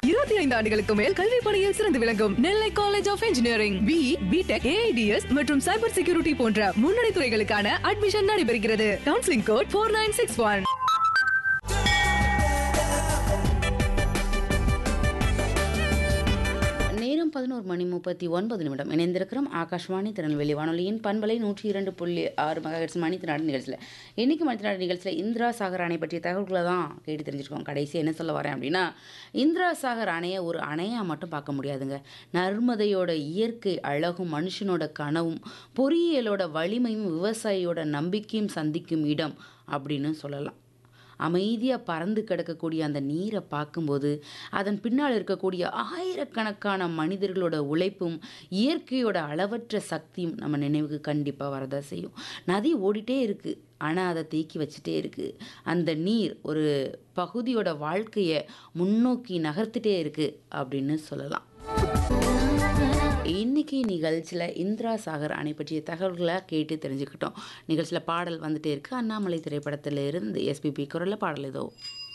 இருபத்தி ஐந்து ஆண்டுகளுக்கு மேல் கல்வி பணியில் சிறந்து விளங்கும் Nellai college of engineering B BTech AIDS மற்றும் சைபர் செக்யூரிட்டி போன்ற முன்னணி துறைகளுக்கான அட்மிஷன் நடைபெறுகிறது counselling code four nine six one நேரம் பதினோரு மணி முப்பத்தி ஒன்பது நிமிடம் இணைந்திருக்கிறோம் ஆகாஷ்வாணி திருநெல்வேலி வானொலியின் பண்பலை நூற்றி இரண்டு புள்ளி ஆறு மெகாஹெட்ஸ் மணித்தினாடு நிகழ்ச்சியில் இன்றைக்கி மணித்தினாடு நிகழ்ச்சியில் இந்திரா சாகர் அணை பற்றிய தகவல்களை தான் கேட்டு தெரிஞ்சிருக்கோம் கடைசி என்ன சொல்ல வரேன் அப்படின்னா இந்திரா சாகர் அணையை ஒரு அணையாக மட்டும் பார்க்க முடியாதுங்க நர்மதையோட இயற்கை அழகும் மனுஷனோட கனவும் பொறியியலோட வலிமையும் விவசாயியோட நம்பிக்கையும் சந்திக்கும் இடம் அப்படின்னு சொல்லலாம் அமைதியாக பறந்து கிடக்கக்கூடிய அந்த நீரை பார்க்கும்போது அதன் பின்னால் இருக்கக்கூடிய ஆயிரக்கணக்கான மனிதர்களோட உழைப்பும் இயற்கையோட அளவற்ற சக்தியும் நம்ம நினைவுக்கு கண்டிப்பாக வரதான் செய்யும் நதி ஓடிட்டே இருக்குது ஆனால் அதை தேக்கி வச்சுட்டே இருக்குது அந்த நீர் ஒரு பகுதியோட வாழ்க்கையை முன்னோக்கி நகர்த்திட்டே இருக்குது அப்படின்னு சொல்லலாம் இன்னைக்கு நிகழ்ச்சியில் இந்திரா சாகர் அணை பற்றிய தகவல்களை கேட்டு தெரிஞ்சுக்கிட்டோம் நிகழ்ச்சியில் பாடல் வந்துட்டே இருக்கு அண்ணாமலை திரைப்படத்தில் இருந்து எஸ்பிபி குரலில் பாடல் ஏதோ